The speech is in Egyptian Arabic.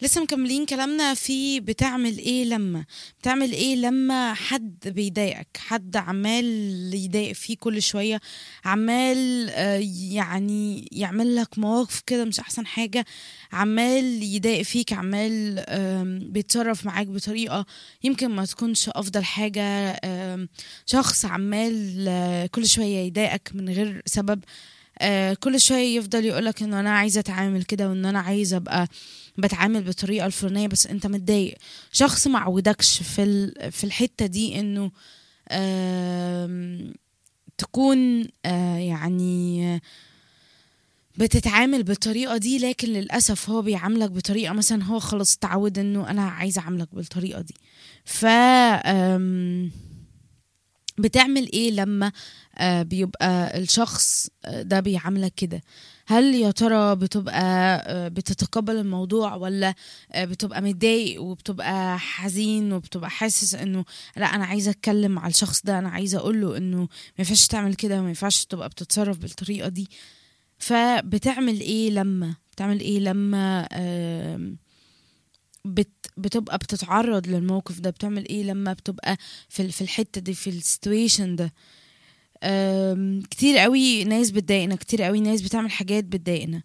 لسه مكملين كلامنا في بتعمل ايه لما بتعمل ايه لما حد بيضايقك حد عمال يضايق فيه كل شوية عمال آه، يعني يعمل لك مواقف كده مش احسن حاجة عمال يضايق فيك عمال آم، بيتصرف معاك بطريقة يمكن ما تكونش افضل حاجة آم، شخص عمال آه، كل شوية يضايقك من غير سبب آه، كل شوية يفضل يقولك انه انا عايزة اتعامل كده وان انا عايزة ابقى بتعامل بالطريقه الفلانيه بس انت متضايق شخص ما عودكش في ال- في الحته دي انه آم، تكون آه، يعني بتتعامل بالطريقه دي لكن للاسف هو بيعاملك بطريقه مثلا هو خلاص اتعود انه انا عايز اعاملك بالطريقه دي ف آم، بتعمل ايه لما آه، بيبقى الشخص آه، ده بيعاملك كده هل يا ترى بتبقى آه، بتتقبل الموضوع ولا آه، بتبقى متضايق وبتبقى حزين وبتبقى حاسس انه لا انا عايزه اتكلم مع الشخص ده انا عايزه اقول له انه ما ينفعش تعمل كده وما ينفعش تبقى بتتصرف بالطريقه دي فبتعمل ايه لما بتعمل ايه لما آم، بت بتبقى بتتعرض للموقف ده بتعمل ايه لما بتبقى في ال- في الحته دي في السيتويشن ده أم، كتير قوي ناس بتضايقنا كتير قوي ناس بتعمل حاجات بتضايقنا